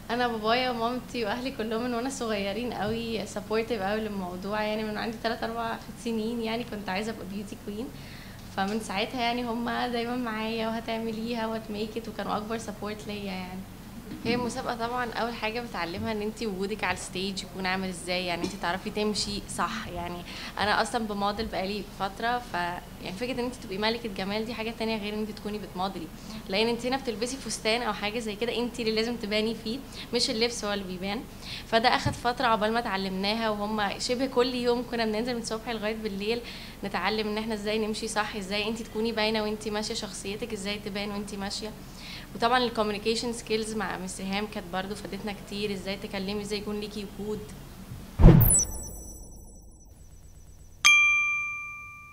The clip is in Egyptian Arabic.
انا بابايا ومامتي واهلي كلهم من وانا صغيرين قوي سبورتيف قوي للموضوع يعني من عندي 3 4 سنين يعني كنت عايزه ابقى بيوتي كوين فمن ساعتها يعني هم دايما معايا وهتعمليها وهتميك وكانوا اكبر سبورت ليا يعني هي المسابقة طبعا أول حاجة بتعلمها إن أنت وجودك على الستيج يكون عامل إزاي يعني أنت تعرفي تمشي صح يعني أنا أصلا بموديل بقالي فترة ف يعني فكرة إن أنت تبقي ملكة جمال دي حاجة تانية غير إن أنت تكوني بتموديلي لأن أنت هنا بتلبسي فستان أو حاجة زي كده أنت اللي لازم تباني فيه مش اللبس هو اللي بيبان فده أخد فترة عقبال ما اتعلمناها وهم شبه كل يوم كنا بننزل من الصبح لغاية بالليل نتعلم إن إحنا إزاي نمشي صح إزاي أنت تكوني باينة وأنت ماشية شخصيتك إزاي تبان وأنت ماشية وطبعا الكوميونيكيشن سكيلز مع مس هام كانت برضو فادتنا كتير ازاي تكلمي ازاي يكون ليكي وجود